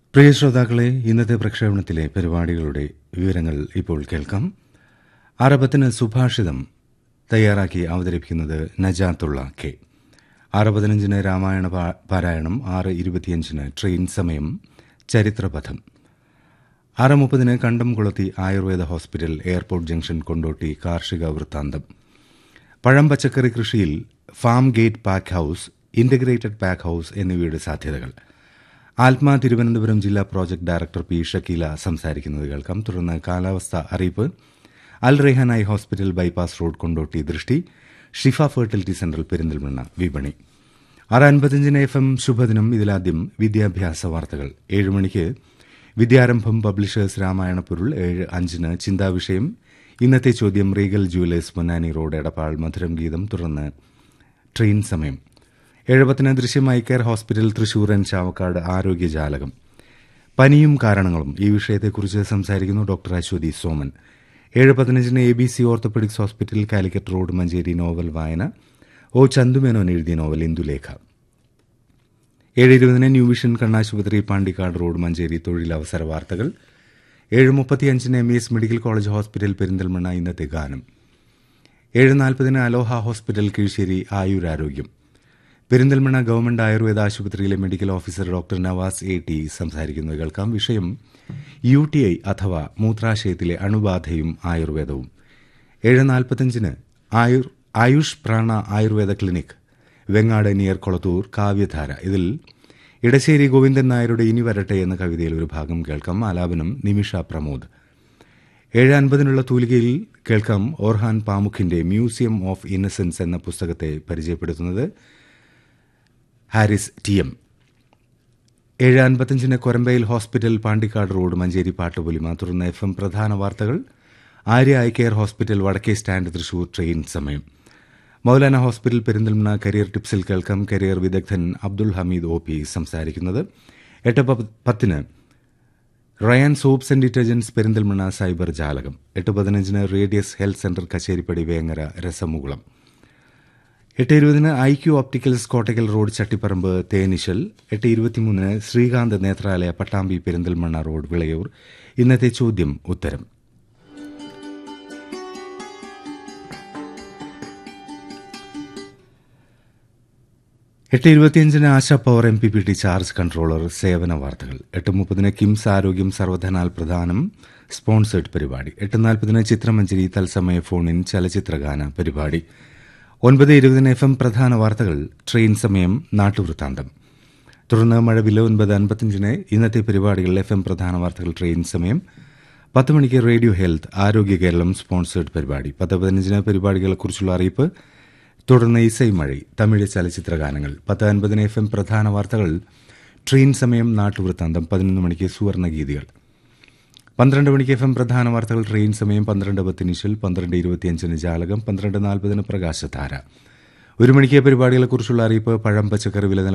പ്രിയ ശ്രോതാക്കളെ ഇന്നത്തെ പ്രക്ഷേപണത്തിലെ പരിപാടികളുടെ വിവരങ്ങൾ ഇപ്പോൾ കേൾക്കാം അറബത്തിന് സുഭാഷിതം തയ്യാറാക്കി അവതരിപ്പിക്കുന്നത് നജാത്തുള്ള കെ ആറ് പതിനഞ്ചിന് രാമായണ പാ- പാരായണം ആറ് ഇരുപത്തിയഞ്ചിന് ട്രെയിൻ സമയം ചരിത്രപഥം ആറ് മുപ്പതിന് Kandamkulathy Ayurveda hospital airport junction Kondotty കാർഷിക വൃത്താന്തം പഴം പച്ചക്കറി കൃഷിയിൽ farm gate pack house integrated pack house എന്നിവയുടെ സാധ്യതകൾ ആത്മാ തിരുവനന്തപുരം ജില്ലാ പ്രോജക്ട് ഡയറക്ടർ പി ഷക്കീല സംസാരിക്കുന്നത് കേൾക്കാം തുടർന്ന് കാലാവസ്ഥ അറിയിപ്പ് അൽ റെഹാനായി hospital bypass road Kondotty Drishti Shifa fertility centre Perinthalmanna വിപണി ആറ് അൻപത്തിയഞ്ചിന് എഫ് എം ശുഭദിനം ഇതിലാദ്യം വിദ്യാഭ്യാസ വാർത്തകൾ ഏഴ് മണിക്ക് വിദ്യാരംഭം പബ്ലിഷേഴ്സ് രാമായണ പൊരുൾ ഏഴ് അഞ്ചിന് ചിന്താവിഷയം ഇന്നത്തെ ചോദ്യം Regal jewellers Ponnani road Edappal മധുരം ഗീതം തുടർന്ന് ട്രെയിൻ സമയം എഴുപത്തിന് Drishyam eye care hospital Thrissur and Chavakkad ആരോഗ്യജാലകം പനിയും കാരണങ്ങളും ഈ വിഷയത്തെക്കുറിച്ച് സംസാരിക്കുന്നു ഡോക്ടർ അശ്വതി സോമൻ ഏഴ് പതിനഞ്ചിന് A B C orthopaedics hospital Calicut road Manjeri novel വായന ഒ ചന്തുമേനോൻ എഴുതിയ നോവൽ ഇന്ദുലേഖ ഏഴ് ഇരുപതിന് ന്യൂ വിഷൻ കണ്ണാശുപത്രി പാണ്ടിക്കാട് റോഡ് മഞ്ചേരി തൊഴിലവസര വാർത്തകൾ ഏഴ് മുപ്പത്തിയഞ്ചിന് M E S medical college hospital Perinthalmanna ഇന്നത്തെ ഗാനം ഏഴ് നാൽപ്പതിന് അലോഹ ഹോസ്പിറ്റൽ കീഴ്ശ്ശേരി ആയുരാരോഗ്യം പെരിന്തൽമണ്ണ ഗവൺമെന്റ് ആയുർവേദ ആശുപത്രിയിലെ medical officer doctor Navas A T സംസാരിക്കുന്നത് കേൾക്കാം വിഷയം യു ടി ഐ അഥവാ മൂത്രാശയത്തിലെ അണുബാധയും ആയുർവേദവും ഏഴ് നാൽപ്പത്തഞ്ചിന് ആയുർ ആയുഷ് പ്രാണ ആയുർവേദ ക്ലിനിക് വെങ്ങാട് നിയർ കൊളത്തൂർ കാവ്യധാര ഇതിൽ ഇടശ്ശേരി ഗോവിന്ദൻ നായരുടെ ഇനി വരട്ടെ എന്ന കവിതയിൽ ഒരു ഭാഗം കേൾക്കാം ആലാപനം നിമിഷ പ്രമോദ് ഏഴ് അൻപതിനുള്ള തൂലികയിൽ കേൾക്കാം ഓർഹാൻ പാമുഖിന്റെ മ്യൂസിയം ഓഫ് ഇന്നസെൻസ് എന്ന പുസ്തകത്തെ പരിചയപ്പെടുത്തുന്നത് ഹാരിസ് ടി എം ഏഴ് അൻപത്തഞ്ചിന് കൊരമ്പയിൽ ഹോസ്പിറ്റൽ പാണ്ടിക്കാട് റോഡ് മഞ്ചേരി പാട്ടുപൊലിമ തുടർന്ന് എഫ് എം പ്രധാന വാർത്തകൾ ആര്യ ഐ കെയർ ഹോസ്പിറ്റൽ വടക്കേ സ്റ്റാൻഡ് തൃശൂർ ട്രെയിൻ സമയം മൗലാന ഹോസ്പിറ്റൽ പെരിന്തൽമണ്ണ കരിയർ ടിപ്സിൽ കേൾക്കാം കരിയർ വിദഗ്ധൻ അബ്ദുൾ ഹമീദ് ഒ പി സംസാരിക്കുന്നത് എട്ട് പ- പത്തിന് Rayan soaps and detergents Perinthalmanna cyber ജാലകം എട്ട് പതിനഞ്ചിന് radius health centre Kacheripadi Vengara രസമുകുളം എട്ട് ഇരുപതിന് I Q opticals Kottakkal road Chattiparamba തേനിശൽ എട്ട് ഇരുപത്തിമൂന്നിന് ശ്രീകാന്ത് നേത്രാലയ പട്ടാമ്പി പെരിന്തൽമണ്ണ റോഡ് വിളയൂർ ഇന്നത്തെ ചോദ്യം ഉത്തരം എട്ട് ഇരുപത്തിയഞ്ചിന് Asha power M P P T charge controller സേവന വാർത്തകൾ എട്ട് മുപ്പതിന് കിംസ് ആരോഗ്യം സർവധനാൽ പ്രധാനം സ്പോൺസേഡ് പരിപാടി എട്ട് നാൽപ്പതിന് ചിത്രമഞ്ജരി തത്സമയ ഫോണിൻ ചലച്ചിത്രഗാന പരിപാടി ഒൻപത് ഇരുപതിന് എഫ് എം പ്രധാന വാർത്തകൾ ട്രെയിൻ സമയം നാട്ടുവൃത്താന്തം തുടർന്ന് മഴവില്ല ഒൻപത് അൻപത്തിയഞ്ചിന് ഇന്നത്തെ പരിപാടികൾ എഫ് എം പ്രധാന വാർത്തകൾ ട്രെയിൻ സമയം പത്ത് മണിക്ക് റേഡിയോ ഹെൽത്ത് ആരോഗ്യ കേരളം സ്പോൺസേഡ് പരിപാടി പത്ത് പതിനഞ്ചിന് പരിപാടികളെക്കുറിച്ചുള്ള അറിയിപ്പ് തുടർന്ന് ഇസൈ മഴ തമിഴ് ചലച്ചിത്ര ഗാനങ്ങൾ പത്ത് അൻപതിന് എഫ് എം പ്രധാന വാർത്തകൾ ട്രെയിൻ സമയം നാട്ടുവൃത്താന്തം പതിനൊന്ന് മണിക്ക് സുവർണഗീതികൾ പന്ത്രണ്ട് മണിക്ക് എഫ് എം പ്രധാന വാർത്തകൾ ട്രെയിൻ സമയം പന്ത്രണ്ട് പത്തിനിശിൽ പന്ത്രണ്ട് ഇരുപത്തിയഞ്ചിന് ജാലകം പന്ത്രണ്ട് നാൽപ്പതിന് പ്രകാശധാര ഒരു മണിക്ക് പരിപാടികളെക്കുറിച്ചുള്ള അറിയിപ്പ് പഴം പച്ചക്കറി വില